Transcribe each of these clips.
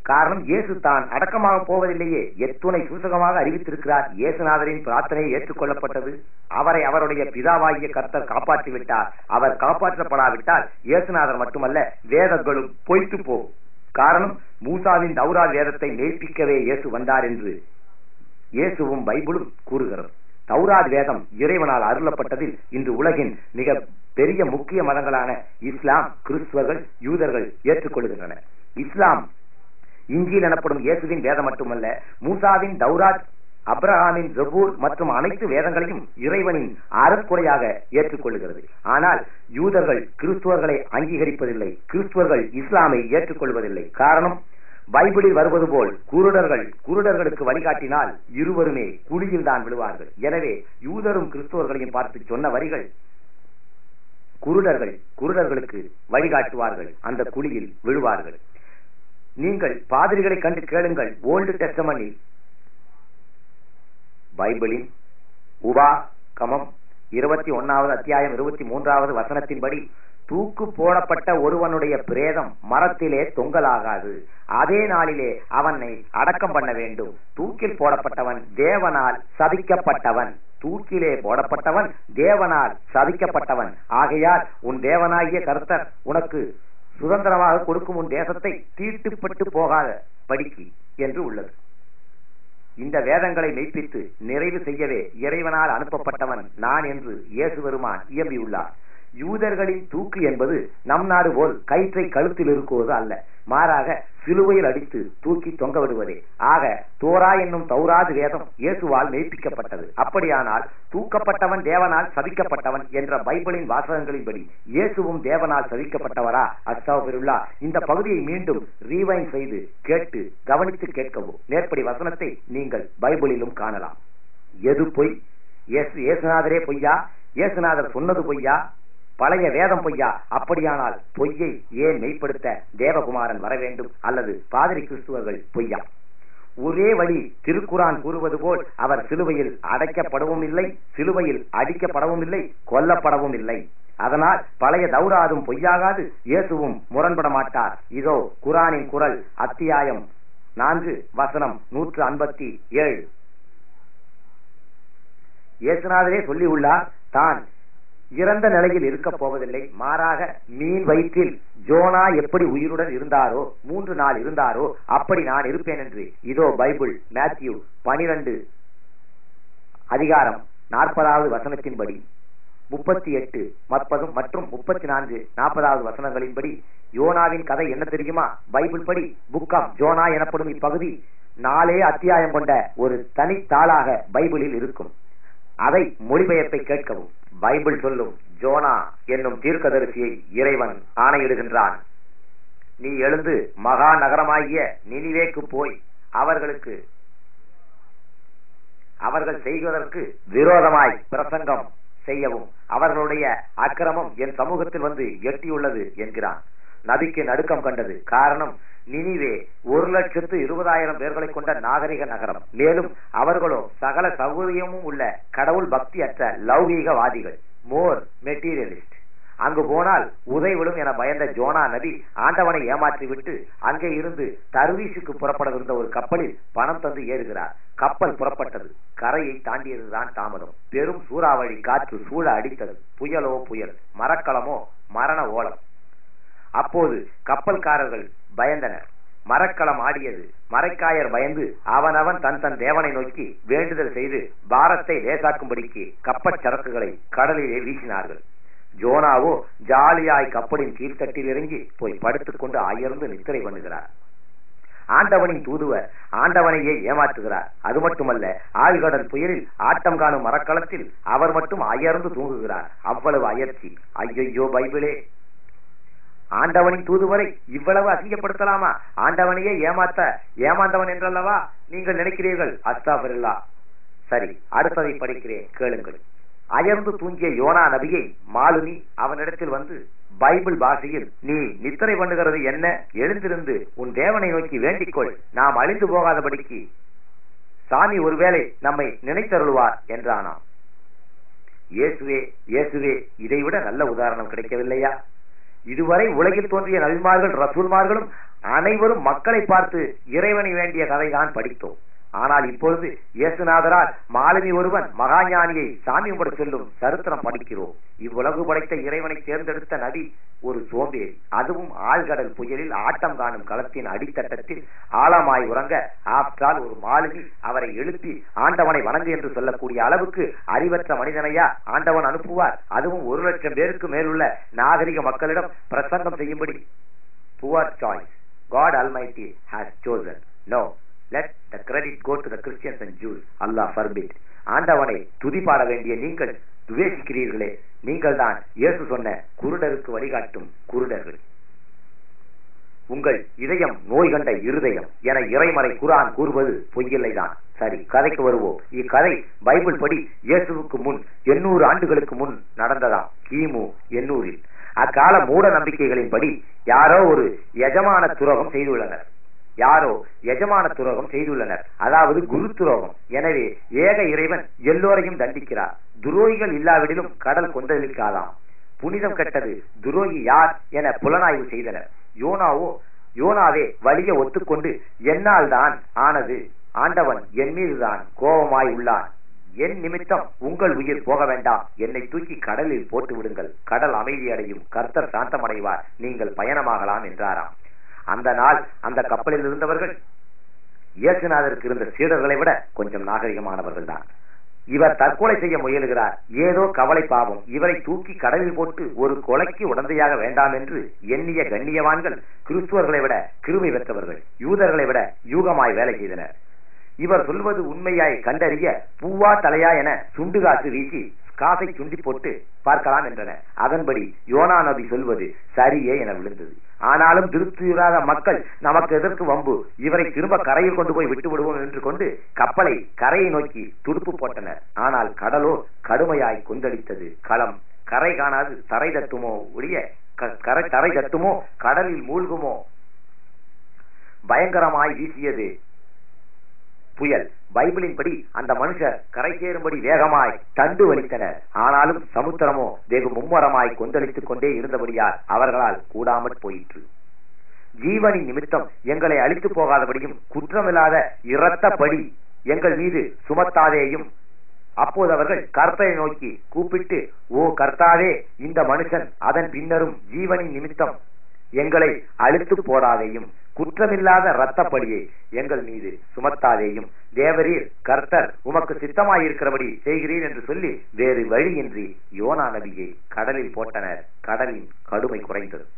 காரணம் இயேசு தான் அடக்கமாக போவதில்லையே எத்துணை சூசகமாக அறிவித்திருக்கிறார் இயேசுநாதரின் பிரார்த்தனை ஏற்றுக்கொள்ளப்பட்டது அவரை அவருடைய பிதாவாகிய கர்த்தர் காப்பாற்றி விட்டார் அவர் காப்பாற்றப்படாவிட்டால் இயேசுநாதர் மட்டுமல்ல வேதங்களும் பொய்த்து போகும் காரணம் மூசாவின் தௌரா வேதத்தை மெய்ப்பிக்கவே இயேசு வந்தார் என்று இயேசுவும் பைபிளும் கூறுகிறது தௌராத் வேதம் இறைவனால் அருளப்பட்டதில் இன்று உலகின் மிக பெரிய முக்கிய மதங்களான இஸ்லாம் கிறிஸ்துவர்கள் யூதர்கள் ஏற்றுக்கொள்கின்றன இஸ்லாம் இஞ்சில் எனப்படும் இயேசுவின் வேதம் மட்டுமல்ல மூசாவின் தௌராத் அப்ரஹாமின் ஜபூர் மற்றும் அனைத்து வேதங்களையும் இறைவனின் அறக்குறையாக ஏற்றுக்கொள்கிறது ஆனால் யூதர்கள் கிறிஸ்துவர்களை அங்கீகரிப்பதில்லை கிறிஸ்துவர்கள் இஸ்லாமை ஏற்றுக்கொள்வதில்லை காரணம் பைபிளில் வருவது போல் குருடர்கள் குருடர்களுக்கு வழிகாட்டினால் இருவருமே குழியில் தான் விழுவார்கள் எனவே யூதரும் கிறிஸ்துவர்களையும் பார்த்து சொன்ன வரிகள் குருடர்கள் குருடர்களுக்கு வழிகாட்டுவார்கள் அந்த குழியில் விழுவார்கள் நீங்கள் பாதிரிகளை கண்டு கேளுங்கள் ஓல்டு டெஸ்டமனில் பைபிளின் உபா கமம் இருபத்தி ஒன்னாவது அத்தியாயம் இருபத்தி மூன்றாவது வசனத்தின்படி தூக்கு போடப்பட்ட ஒருவனுடைய பிரேதம் மரத்திலே தொங்கலாகாது அதே நாளிலே அவனை அடக்கம் பண்ண வேண்டும் தூக்கில் போடப்பட்டவன் தேவனால் சபிக்கப்பட்டவன் தூக்கிலே போடப்பட்டவன் தேவனால் சபிக்கப்பட்டவன் ஆகையால் உன் தேவனாகிய கர்த்தர் உனக்கு சுதந்திரமாக கொடுக்கும் உன் தேசத்தை தீட்டுப்பட்டு போகாத படிக்கு என்று உள்ளது இந்த வேதங்களை மெய்ப்பித்து நிறைவு செய்யவே இறைவனால் அனுப்பப்பட்டவன் நான் என்று இயேசு பெருமான் இயம்பியுள்ளார் யூதர்களின் தூக்கு என்பது நம் நாடு போல் கயிற்றை கழுத்தில் இருக்குவது அல்ல மாறாக சிலுவையில் அடித்து தூக்கி தொங்க விடுவதே ஆக தோரா என்னும் தௌராது வேதம் இயேசுவால் மெய்ப்பிக்கப்பட்டது அப்படியானால் தூக்கப்பட்டவன் தேவனால் சபிக்கப்பட்டவன் என்ற பைபிளின் வாசகங்களின்படி இயேசுவும் தேவனால் சபிக்கப்பட்டவரா அஸ்தாபிருல்லா இந்த பகுதியை மீண்டும் ரீவைன் செய்து கேட்டு கவனித்து கேட்கவும் நேர்ப்படி வசனத்தை நீங்கள் பைபிளிலும் காணலாம் எது பொய் இயேசு இயேசுநாதரே பொய்யா இயேசுநாதர் சொன்னது பொய்யா பழைய வேதம் பொய்யா அப்படியானால் பொய்யை ஏன் மெய்ப்படுத்த தேவகுமாரன் வர வேண்டும் அல்லது பாதிரி கிறிஸ்துவர்கள் பொய்யா ஒரே வழி திருக்குரான் கூறுவது போல் அவர் சிலுவையில் அடைக்கப்படவும் இல்லை சிலுவையில் அடிக்கப்படவும் இல்லை கொல்லப்படவும் இல்லை அதனால் பழைய தௌராதும் பொய்யாகாது இயேசுவும் முரண்பட மாட்டார் இதோ குரானின் குரல் அத்தியாயம் நான்கு வசனம் நூற்று ஐம்பத்தி ஏழு இயேசுநாதரே சொல்லியுள்ளார் தான் இறந்த நிலையில் இருக்க போவதில்லை மாறாக மீன் வயிற்றில் ஜோனா எப்படி உயிருடன் இருந்தாரோ மூன்று நாள் இருந்தாரோ அப்படி நான் இருப்பேன் என்று இதோ பைபிள் மேத்யூ பனிரெண்டு அதிகாரம் நாற்பதாவது வசனத்தின்படி முப்பத்தி எட்டு மற்பதும் மற்றும் முப்பத்தி நான்கு நாற்பதாவது வசனங்களின்படி யோனாவின் கதை என்ன தெரியுமா பைபிள் படி புக் ஆஃப் ஜோனா எனப்படும் இப்பகுதி நாலே அத்தியாயம் கொண்ட ஒரு தனித்தாளாக பைபிளில் இருக்கும் அதை மொழிபெயர்ப்பை கேட்கவும் பைபிள் சொல்லும் ஜோனா என்னும் தீர்க்கதரிசியை இறைவன் ஆணையிடுகின்றான் நீ எழுந்து மகா நகரமாகிய நினிவேக்கு போய் அவர்களுக்கு அவர்கள் செய்வதற்கு விரோதமாய் பிரசங்கம் செய்யவும் அவர்களுடைய அக்கிரமம் என் சமூகத்தில் வந்து எட்டியுள்ளது என்கிறான் நபிக்கு நடுக்கம் கண்டது காரணம் நினிவே ஒரு லட்சத்து இருபதாயிரம் பேர்களை கொண்ட நாகரிக நகரம் மேலும் அவர்களோ சகல சௌகரியமும் உள்ள கடவுள் பக்தி அற்ற லௌகீகவாதிகள் மோர் மெட்டீரியலிஸ்ட் அங்கு போனால் உதைவிடும் என பயந்த ஜோனா நபி ஆண்டவனை ஏமாற்றி விட்டு அங்கே இருந்து தர்வீஷுக்கு புறப்படவிருந்த ஒரு கப்பலில் பணம் தந்து ஏறுகிறார் கப்பல் புறப்பட்டது கரையை தாண்டியதுதான் தாமதம் பெரும் சூறாவளி காற்று சூழ அடித்தது புயலோ புயல் மரக்களமோ மரண ஓலம் அப்போது கப்பல்காரர்கள் பயந்தனர் மரக்களம் ஆடியது மரைக்காயர் பயந்து அவனவன் தன் தன் தேவனை நோக்கி வேண்டுதல் செய்து பாரத்தை லேசாக்கும்படிக்கு கப்பற் சரக்குகளை கடலிலே வீசினார்கள் ஜோனாவோ ஜாலியாய் கப்பலின் கீழ்த்தட்டில் இறங்கி போய் படுத்துக் கொண்டு அயர்ந்து நித்திரை பண்ணுகிறார் ஆண்டவனின் தூதுவர் ஆண்டவனையே ஏமாற்றுகிறார் அது மட்டுமல்ல ஆழ்கடல் புயலில் ஆட்டம் காணும் மரக்களத்தில் அவர் மட்டும் அயர்ந்து தூங்குகிறார் அவ்வளவு அயற்சி ஐயையோ பைபிளே ஆண்டவனின் தூதுவரை இவ்வளவு அசிங்கப்படுத்தலாமா ஆண்டவனையே ஏமாத்த ஏமாந்தவன் என்றல்லவா நீங்கள் நினைக்கிறீர்கள் அஸ்தாபரில்லா சரி அடுத்ததை படிக்கிறேன் கேளுங்கள் அயர்ந்து தூங்கிய யோனா நபியை மாலுமி அவனிடத்தில் வந்து பைபிள் பாஷையில் நீ நித்திரை பண்ணுகிறது என்ன எழுந்திருந்து உன் தேவனை நோக்கி வேண்டிக்கொள் நாம் அழிந்து போகாதபடிக்கு சாமி ஒருவேளை நம்மை நினைத்தருள்வார் என்றானாம் இயேசுவே இயேசுவே இதைவிட நல்ல உதாரணம் கிடைக்கவில்லையா இதுவரை உலகில் தோன்றிய நபிமார்கள் ரசூல்மார்களும் அனைவரும் மக்களை பார்த்து இறைவனை வேண்டிய கதைதான் படித்தோம் ஆனால் இப்பொழுது இயேசுநாதரால் மாலுமி ஒருவன் மகாஞானியை சாமி கும்பிட சொல்லும் சரித்திரம் படிக்கிறோம் இவ்வுலகு படைத்த இறைவனை தேர்ந்தெடுத்த நபி ஒரு சோம்பேறி அதுவும் ஆழ்கடல் புயலில் ஆட்டம் காணும் களத்தின் அடித்தட்டத்தில் ஆழமாய் உறங்க ஆப்டால் ஒரு மாலுமி அவரை எழுப்பி ஆண்டவனை வணங்கு என்று சொல்லக்கூடிய அளவுக்கு அறிவற்ற மனிதனையா ஆண்டவன் அனுப்புவார் அதுவும் ஒரு லட்சம் பேருக்கு மேலுள்ள நாகரிக மக்களிடம் பிரசங்கம் செய்யும்படி poor choice God Almighty has chosen. No, let the credit go to the Christians and Jews. Allah forbid. ஆண்டவனை துதிபாட வேண்டிய நீங்கள் துவேசிக்கிறீர்களே நீங்கள் தான் இயேசு சொன்ன குருடருக்கு வழிகாட்டும் குருடர்கள் உங்கள் இதயம் நோய் கண்ட இருதயம் என இறைமறை குரான் கூறுவது பொய்யில்லைதான் சரி கதைக்கு வருவோம் இக்கதை பைபிள் படி இயேசுவுக்கு முன் எண்ணூறு ஆண்டுகளுக்கு முன் நடந்ததாம் கிமு எண்ணூறில் அக்கால மூட நம்பிக்கைகளின்படி யாரோ ஒரு எஜமான துரோகம் செய்துள்ளனர் யாரோ எஜமான துரோகம் செய்துள்ளனர் அதாவது குரு துரோகம் எனவே ஏக இறைவன் எல்லோரையும் தண்டிக்கிறார் துரோகிகள் இல்லாவிடிலும் கடல் கொந்தளிக்காதாம் புனிதம் கெட்டது துரோகி யார் என புலனாய்வு செய்தனர் யோனாவோ யோனாவே வலிய ஒத்துக்கொண்டு என்னால் தான் ஆனது ஆண்டவன் என் மீதுதான் கோபமாய் உள்ளான் என் நிமித்தம் உங்கள் உயிர் போக வேண்டாம் என்னை தூக்கி கடலில் போட்டு விடுங்கள் கடல் அமைதி அடையும் கர்த்தர் சாந்தமடைவார் நீங்கள் பயணமாகலாம் என்றாராம் அந்த நாள் அந்த கப்பலில் இருந்தவர்கள் இயேசுநாதருக்கு இருந்த சீடர்களை விட கொஞ்சம் நாகரிகமானவர்கள் தான் இவர் தற்கொலை செய்ய முயலுகிறார் ஏதோ கவலை பாவம் இவரை தூக்கி கடலில் போட்டு ஒரு கொலைக்கு உடந்தையாக வேண்டாம் என்று எண்ணிய கண்ணியவான்கள் கிறிஸ்துவர்களை விட கிருமி பெற்றவர்கள் யூதர்களை விட யூகமாய் வேலை செய்தனர் இவர் சொல்வது உண்மையாய் கண்டறிய பூவா தலையா என சுண்டு காசு வீசி காசை சுண்டி போட்டு பார்க்கலாம் என்றனர் அதன்படி யோனா நபி சொல்வது சரியே என விழுந்தது ஆனாலும் திருப்தியுறாத மக்கள் நமக்கு எதற்கு வம்பு இவரை திரும்ப கரையில் கொண்டு போய் விட்டு விடுவோம் என்று கொண்டு கப்பலை கரையை நோக்கி துடுப்பு போட்டனர் ஆனால் கடலோ கடுமையாய் கொந்தளித்தது களம் கரை காணாது தரை தட்டுமோ உடைய கரை தரை தட்டுமோ கடலில் மூழ்குமோ பயங்கரமாய் வீசியது புயல் பைபிளின் படி அந்த மனுஷர் கரை சேரும்படி வேகமாய் தண்டு வலித்தனர் ஆனாலும் சமுத்திரமோ வெகு மும்மரமாய் கொந்தளித்துக் கொண்டே இருந்தபடியால் அவர்களால் கூடாமற் போயிற்று ஜீவனின் நிமித்தம் எங்களை அழித்து போகாதபடியும் குற்றமில்லாத இரத்தப்படி எங்கள் மீது சுமத்தாதேயும் அப்போது அவர்கள் கர்த்தரை நோக்கி கூப்பிட்டு ஓ கர்த்தாவே இந்த மனுஷன் அதன் பின்னரும் ஜீவனின் நிமித்தம் எங்களை அழித்து போடாதேயும் குற்றமில்லாத இரத்தப்படியை எங்கள் மீது சுமத்தாதேயும் தேவரீர் கர்த்தர் உமக்கு சித்தமாயிருக்கிறபடி செய்கிறீர் என்று சொல்லி வேறு வழியின்றி யோனா நபியை கடலில் போட்டனர் கடலின் கடுமை குறைந்தது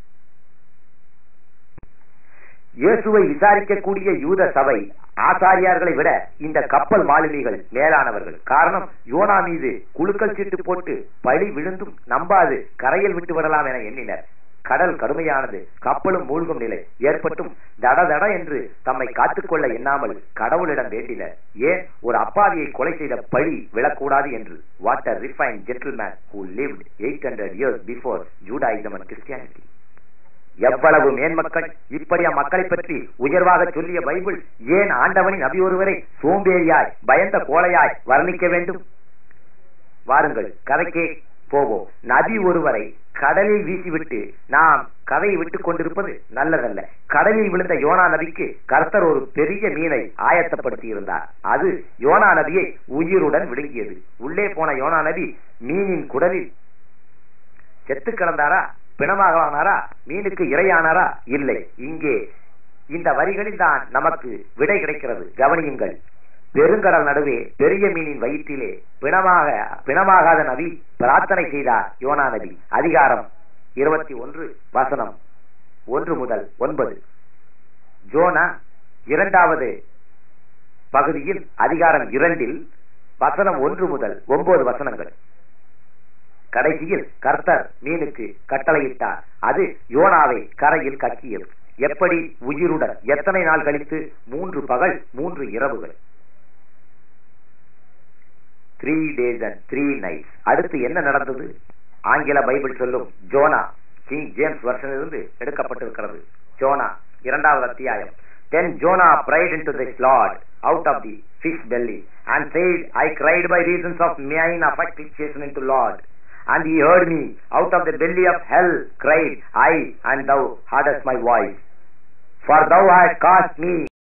இயேசுவை விசாரிக்கக்கூடிய யூத சபை ஆசாரியார்களை விட இந்த கப்பல் மாலுமிகள் மேலானவர்கள் காரணம் யோனா மீது குழுக்கள் சீட்டு போட்டு பழி விழுந்தும் நம்பாது கரையில் விட்டு விடலாம் என எண்ணினர் கடல் கடுமையானது கப்பலும் மூழ்கும் நிலை ஏற்பட்டும் தட தட என்று தம்மை காத்துக்கொள்ள எண்ணாமல் கடவுளிடம் வேண்டினர் ஏன் ஒரு அப்பாவியை கொலை செய்த பழி விழக்கூடாது என்று what a refined gentleman who lived eight hundred years before Judaism and Christianity எவ்வளவு மேன்மக்கள் இப்படியா மக்களை பற்றி உயர்வாக சொல்லிய பைபிள் ஏன் ஆண்டவனின் நபி ஒருவரை சோம்பேறியாய் பயந்த கோலையாய் வர்ணிக்க வேண்டும் வாருங்கள் கதைக்கே போவோம் நபி ஒருவரை கடலில் வீசிவிட்டு நாம் கதையை விட்டுக் கொண்டிருப்பது நல்லதல்ல கடலில் விழுந்த யோனா நபிக்கு கர்த்தர் ஒரு பெரிய மீனை ஆயத்தப்படுத்தி இருந்தார் அது யோனா நபியை உயிருடன் விழுங்கியது உள்ளே போன யோனா நபி மீனின் குடலில் செத்து கிடந்தாரா பிணமாக ஆனாரா மீனுக்கு இரையானாரா இல்லை இங்கே இந்த வரிகளில் தான் நமக்கு விடை கிடைக்கிறது கவனியுங்கள் பெருங்கடல் நடுவே பெரிய மீனின் வயிற்றிலே பிணமாக பிணமாகாத நபி பிரார்த்தனை செய்தார் யோனா நபி அதிகாரம் இருபத்தி ஒன்று வசனம் ஒன்று முதல் ஒன்பது ஜோனா இரண்டாவது பகுதியில் அதிகாரம் இரண்டில் வசனம் ஒன்று முதல் ஒன்பது வசனங்கள் கடைசியில் கர்த்தர் மீனுக்கு கட்டளையிட்டார் அது யோனாவை கரையில் கக்கியது எப்படி உயிருடன் எத்தனை நாள் கழித்து மூன்று பகல் மூன்று இரவுகள் three days and three nights அடுத்து என்ன நடந்தது ஆங்கில பைபிள் சொல்லும் ஜோனா கிங் ஜேம்ஸ் வருஷனிலிருந்து எடுக்கப்பட்டிருக்கிறது ஜோனா இரண்டாவது அத்தியாயம் தென் ஜோனா prayed into the Lord out of the fish belly and said, I cried by reasons of mine affliction into Lord. and he heard me out of the belly of hell cried I and thou heardest my voice for thou hast cast me